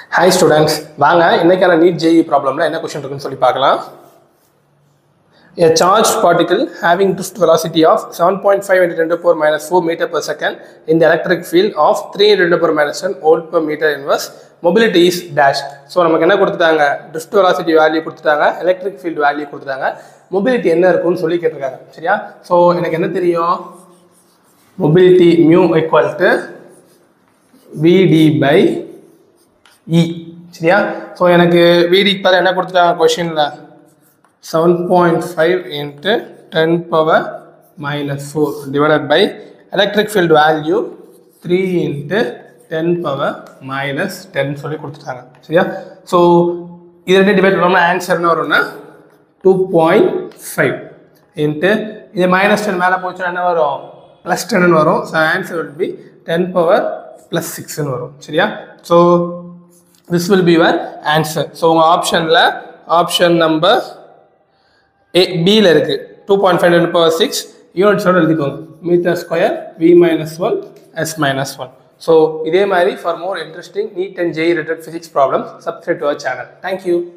hi students வாங்க இன்னைக்கான NEET JE ப்ராப்ளம்ல என்ன கொஸ்டின் இருக்குன்னு சொல்லி பார்க்கலாம் A charged particle having drift velocity of 7.5 into 10 to the power minus 4 meter per second in the electric field of 3 into 10 to the power minus 10 volt per meter inverse mobility is dash so நமக்கு என்ன கொடுத்துட்டாங்க drift velocity value கொடுத்துட்டாங்க electric field value கொடுத்துட்டாங்க mobility என்ன இருக்கும்னு சொல்லி கேட்டிருக்காங்க சரியா ஸோ எனக்கு என்ன தெரியும் mobility mu equal to VD by E சரியா ஸோ எனக்கு விடி பதில் என்ன கொடுத்துட்டாங்க கொஷினில் seven point five into ten power minus four divided by electric field value three into ten power minus ten சொல்லி கொடுத்துட்டாங்க சரியா ஸோ இது ரெண்டு டிவைட் பண்ணோம்னா ஆன்சர் என்ன வரும்னா டூ பாயிண்ட் ஃபைவ் இன்ட்டு இது மைனஸ் டென் மேலே போச்சுன்னா என்ன வரும் ப்ளஸ் டென்னு வரும் so answer will be ten power plus சிக்ஸ்னு வரும் சரியா so this will be your answer so உங்கள் ஆப்ஷனில் ஆப்ஷன் நம்பர் ஏ பியில் இருக்குது two point five ten power six யூனிட்ஸோடு எழுதிக்கோங்க metre square V minus one S minus one so இதே மாதிரி for more interesting NEET and JEE related physics problem subscribe to our channel thank you